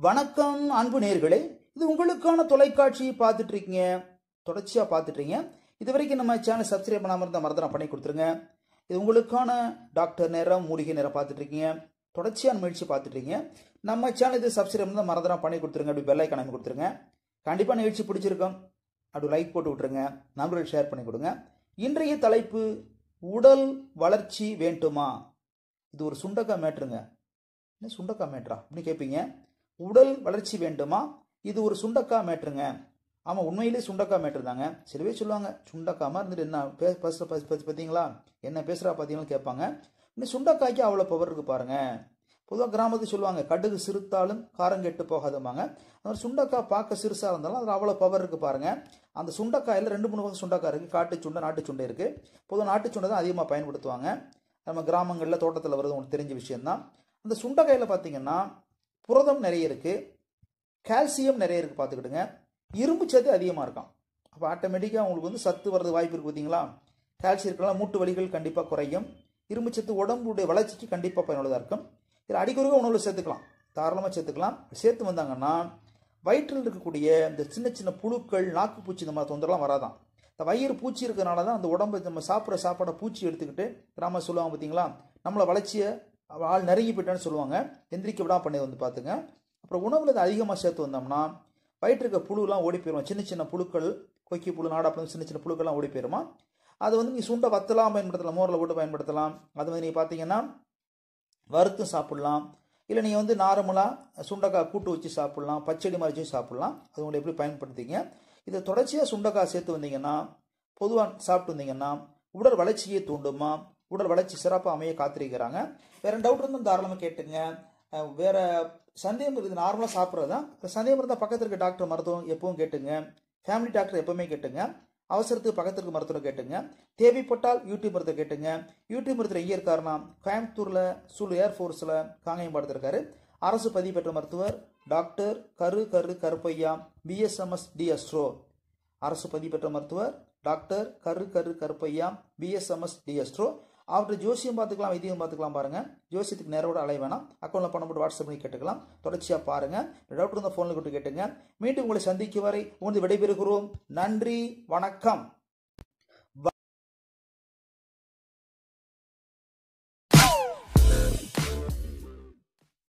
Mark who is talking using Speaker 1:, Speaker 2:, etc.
Speaker 1: வணக்கம் அன்பு நேர்களே இது உங்களுக்கான தொலைக்காட்சி பார்த்துட்டு இருக்கீங்க தொடர்ச்சியாக பார்த்துட்டு இருக்கீங்க இது வரைக்கும் நம்ம சேனல் சப்ஸ்கிரைப் பண்ணாமல் இருந்தால் மறந்துடா பண்ணி கொடுத்துருங்க இது உங்களுக்கான டாக்டர் நேரம் மூலிகை நேரம் பார்த்துட்டு இருக்கீங்க தொடர்ச்சியான முயற்சி பார்த்துட்டு இருக்கீங்க நம்ம சேனல் இது சப்ஸ்கிரைப் பண்ணால் மறந்துடா பண்ணி கொடுத்துருங்க அப்படி பெல் ஐக்கான கொடுத்துருங்க கண்டிப்பாக நிகழ்ச்சி பிடிச்சிருக்கோம் அப்படி லைக் போட்டு விட்டுருங்க நண்பர்கள் ஷேர் பண்ணி கொடுங்க இன்றைய தலைப்பு உடல் வளர்ச்சி வேண்டுமா இது ஒரு சுண்டக்காய் மேட்ருங்க என்ன சுண்டக்காய் மேட்ரா அப்படின்னு கேட்பீங்க உடல் வளர்ச்சி வேண்டுமா இது ஒரு சுண்டக்காய் மேட்ருங்க ஆமாம் உண்மையிலே சுண்டக்காய் மேட்ரு தாங்க சில பேர் சொல்லுவாங்க சுண்டக்காம இருந்துட்டு என்ன பே பேசுகிற பார்த்தீங்களா என்ன பேசுகிறா பார்த்தீங்கன்னு கேட்பாங்க இன்னும் சுண்டக்காய்க்கு அவ்வளோ பவர் இருக்கு பாருங்க பொதுவாக கிராமத்துக்கு சொல்லுவாங்க கடுகு சிறுத்தாலும் காரம் கெட்டு போகாதமாங்க அந்த மாதிரி சுண்டக்காய் பார்க்க சிறுசாக இருந்தாலும் அதில் அவ்வளோ பவர் இருக்குது பாருங்க அந்த சுண்டக்காயில் ரெண்டு மூணு வகை சுண்டக்காய் இருக்குது காட்டு சுண்டை நாட்டு சுண்டை இருக்குது பொதுவாக நாட்டு சுண்டை தான் அதிகமாக பயன்படுத்துவாங்க நம்ம கிராமங்களில் தோட்டத்தில் வருது உங்களுக்கு தெரிஞ்ச விஷயம்தான் அந்த சுண்டைக்காயில் பார்த்தீங்கன்னா புரதம் நிறைய இருக்குது கால்சியம் நிறைய இருக்குது பார்த்துக்கிடுங்க இரும்பு சத்து அதிகமாக இருக்கும் அப்போ ஆட்டோமேட்டிக்காக உங்களுக்கு வந்து சத்து வர்றது வாய்ப்பு இருக்குது பார்த்தீங்களா கால்சியம் இருக்கலாம் மூட்டு வலிகள் கண்டிப்பாக குறையும் இரும்பு சத்து உடம்புடைய வளர்ச்சிக்கு கண்டிப்பாக பயனுள்ளதாக இருக்கும் இதில் அடிக்கொருக்க உணவில் சேர்த்துக்கலாம் தாராளமாக சேர்த்துக்கலாம் சேர்த்து வந்தாங்கன்னா வயிற்றில் இருக்கக்கூடிய இந்த சின்ன சின்ன புழுக்கள் நாக்கு பூச்சி இந்த மாதிரி தொந்தரலாம் வராதான் இந்த வயிறு பூச்சி இருக்கிறனால தான் அந்த உடம்பு நம்ம சாப்பிட்ற சாப்பாடை பூச்சி எடுத்துக்கிட்டு கிராம சொல்லுவாங்க பார்த்தீங்களா நம்மளை வளர்ச்சியை ஆள் நெருங்கி போயிட்டான்னு சொல்லுவாங்க எந்திரிக்க விடாம பண்ணி வந்து பார்த்துங்க அப்புறம் உணவில் இதை அதிகமாக சேர்த்து வந்தோம்னா வயிற்றுக்க புழுலாம் ஓடி போயிடும் சின்ன சின்ன புழுக்கள் கொக்கி புழு நாடாப்பழம் சின்ன சின்ன புழுக்கள்லாம் ஓடி போயிருமா அது வந்து நீங்கள் சுண்டை வத்தலாம் பயன்படுத்தலாம் மோரில் போட்டு பயன்படுத்தலாம் அது மாதிரி நீங்கள் பார்த்தீங்கன்னா வறுத்தும் சாப்பிட்லாம் இல்லை நீங்கள் வந்து நார்மலாக சுண்டைக்காய் கூட்டு வச்சு சாப்பிட்லாம் பச்சடி மாதிரி வச்சு சாப்பிட்லாம் அது உங்களை எப்படி பயன்படுத்திங்க இதை தொடர்ச்சியாக சுண்டைக்காய் சேர்த்து வந்தீங்கன்னா பொதுவாக சாப்பிட்டு வந்தீங்கன்னா உடல் வளர்ச்சியை தூண்டுமா உடல் வளர்ச்சி சிறப்பாக அமைய காத்திருக்கிறாங்க வேற டவுட் இருந்தால் தாராளமாக கேட்டுங்க அஹ் வேற சந்தேகம் இருக்குது நார்மலாக சாப்பிட்றது தான் சந்தேகம் இருந்தால் பக்கத்தில் இருக்க டாக்டர் மருத்துவம் எப்பவும் கேட்டுங்க ஃபேமிலி டாக்டர் எப்பவுமே கேட்டுங்க அவசரத்துக்கு பக்கத்தில் இருக்க மருத்துவரை கேட்டுங்க தேவைப்பட்டால் யூடியூப் மருத்துவ கேட்டுங்க யூடியூப் மருத்துவர் எங்கே இருக்காருன்னா கோயம்புத்தூரில் சூல் ஏர்ஃபோர்ஸில் காங்கேயம் படுத்திருக்காரு அரசு பதிவு பெற்ற மருத்துவர் டாக்டர் கரு கரு கருப்பையா பிஎஸ்எம்எஸ் டிஎஸ்ட்ரோ அரசு பதிவு பெற்ற மருத்துவர் டாக்டர் கரு கரு கருப்பையா பிஎஸ்எம்எஸ் டிஎஸ்ட்ரோ அவர்கிட்ட ஜோசியம் பார்த்துக்கலாம் வைத்தியம் பார்த்துக்கலாம் பாருங்க ஜோசியத்துக்கு நேரோட அலை வேணாம் அக்கௌண்ட்டில் பணம் போட்டு வாட்ஸ்அப் பண்ணி கேட்டுக்கலாம் தொடர்ச்சியாக பாருங்க டவுட் இருந்தால் ஃபோனில் கூட்டு கேட்டுங்க மீண்டும் உங்களை சந்திக்கும் வரை உங்களுக்கு விடைபெறுகிறோம் நன்றி வணக்கம்